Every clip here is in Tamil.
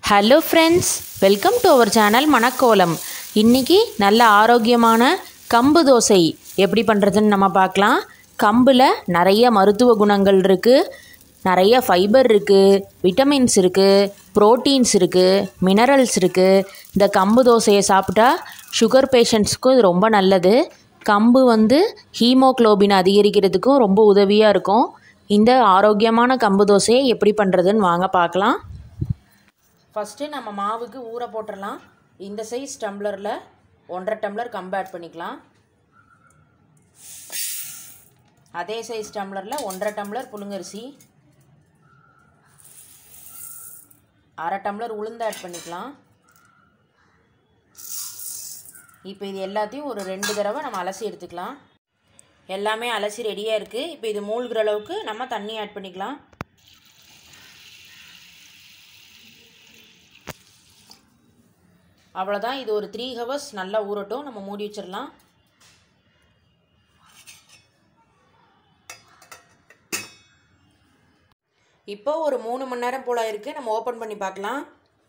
hello friends welcome to our channel Manakkolam இன்றைக்கி நல்ல ஆரோக்கியமான கம்பு தோசை எப்படி பண்ணுறதுன்னு நம்ம பார்க்கலாம் கம்பில் நிறைய மருத்துவ குணங்கள் இருக்குது நிறைய ஃபைபர் இருக்குது விட்டமின்ஸ் இருக்குது ப்ரோட்டீன்ஸ் இருக்குது மினரல்ஸ் இருக்குது இந்த கம்பு தோசையை சாப்பிட்டா சுகர் பேஷண்ட்ஸ்க்கும் இது ரொம்ப நல்லது கம்பு வந்து ஹீமோக்ளோபின் அதிகரிக்கிறதுக்கும் ரொம்ப உதவியாக இருக்கும் இந்த ஆரோக்கியமான கம்பு தோசையை எப்படி பண்ணுறதுன்னு வாங்க பார்க்கலாம் ஃபஸ்ட்டு நம்ம மாவுக்கு ஊற போட்டுடலாம் இந்த சைஸ் டம்ளரில் ஒன்றரை டம்ளர் கம்பு ஆட் பண்ணிக்கலாம் அதே சைஸ் டம்ளரில் ஒன்றரை டம்ளர் புழுங்கரிசி அரை டம்ளர் உளுந்து ஆட் பண்ணிக்கலாம் இப்போ இது எல்லாத்தையும் ஒரு ரெண்டு தடவை நம்ம அலசி எடுத்துக்கலாம் எல்லாமே அலசி ரெடியாக இருக்குது இப்போ இது மூழ்கிற அளவுக்கு நம்ம தண்ணி ஆட் பண்ணிக்கலாம் அவ்வளோதான் இது ஒரு த்ரீ ஹவர்ஸ் நல்லா ஊறட்டும் நம்ம மூடி வச்சிடலாம் இப்போ ஒரு மூணு மணி நேரம் போல் இருக்குது நம்ம ஓப்பன் பண்ணி பார்க்கலாம்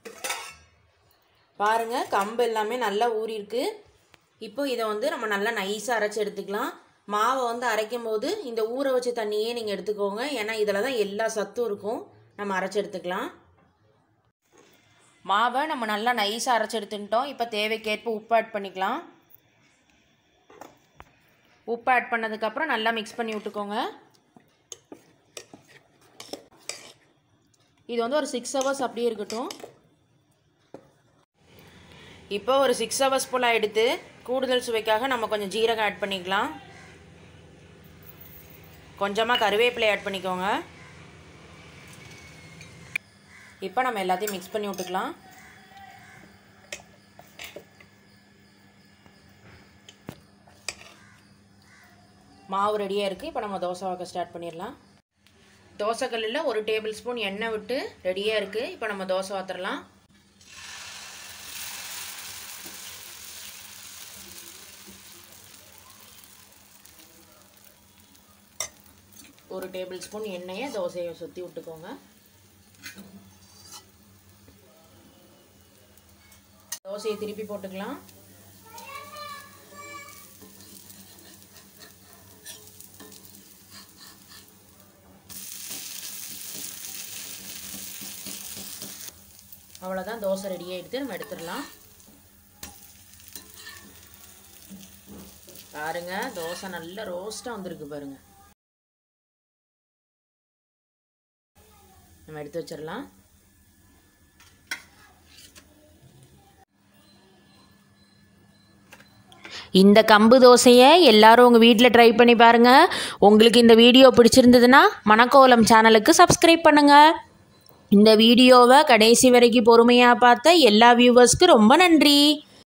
பாருங்கள் கம்பு எல்லாமே நல்லா ஊறியிருக்கு இப்போ இதை வந்து நம்ம நல்லா நைஸாக அரைச்சி எடுத்துக்கலாம் மாவை வந்து அரைக்கும் போது இந்த ஊற வச்ச தண்ணியே நீங்கள் எடுத்துக்கோங்க ஏன்னா இதில் தான் எல்லா சத்தும் இருக்கும் நம்ம அரைச்சி எடுத்துக்கலாம் மாவை நம்ம நல்லா நைஸாக அரைச்சி எடுத்துக்கிட்டோம் இப்போ தேவைக்கேற்ப உப்பு ஆட் பண்ணிக்கலாம் உப்பு ஆட் பண்ணதுக்கப்புறம் நல்லா மிக்ஸ் பண்ணி விட்டுக்கோங்க இது வந்து ஒரு சிக்ஸ் ஹவர்ஸ் அப்படியே இருக்கட்டும் இப்போ ஒரு சிக்ஸ் ஹவர்ஸ் போல் எடுத்து கூடுதல் சுவைக்காக நம்ம கொஞ்சம் ஜீரகம் ஆட் பண்ணிக்கலாம் கொஞ்சமாக கருவேப்பிலை ஆட் பண்ணிக்கோங்க இப்போ நம்ம எல்லாத்தையும் மிக்ஸ் பண்ணி விட்டுக்கலாம் மாவு ரெடியாக இருக்குது இப்போ நம்ம தோசை வாக்க ஸ்டார்ட் பண்ணிடலாம் தோசைக்கல்லில் ஒரு டேபிள் ஸ்பூன் எண்ணெய் விட்டு ரெடியாக இருக்குது இப்போ நம்ம தோசை வாத்துடலாம் ஒரு டேபிள் ஸ்பூன் எண்ணெயை தோசையை சுற்றி விட்டுக்கோங்க தோசையை திருப்பி போட்டுக்கலாம் அவ்வளோதான் தோசை ரெடியாக எடுத்து நம்ம எடுத்துடலாம் பாருங்க தோசை நல்ல ரோஸ்ட்டாக வந்திருக்கு பாருங்க நம்ம எடுத்து வச்சிடலாம் இந்த கம்பு தோசையை எல்லாரும் உங்கள் வீட்டில் ட்ரை பண்ணி பாருங்கள் உங்களுக்கு இந்த வீடியோ பிடிச்சிருந்ததுன்னா மணக்கோலம் சேனலுக்கு சப்ஸ்கிரைப் பண்ணுங்கள் இந்த வீடியோவை கடைசி வரைக்கும் பொறுமையாக பார்த்த எல்லா வியூவர்ஸ்க்கு ரொம்ப நன்றி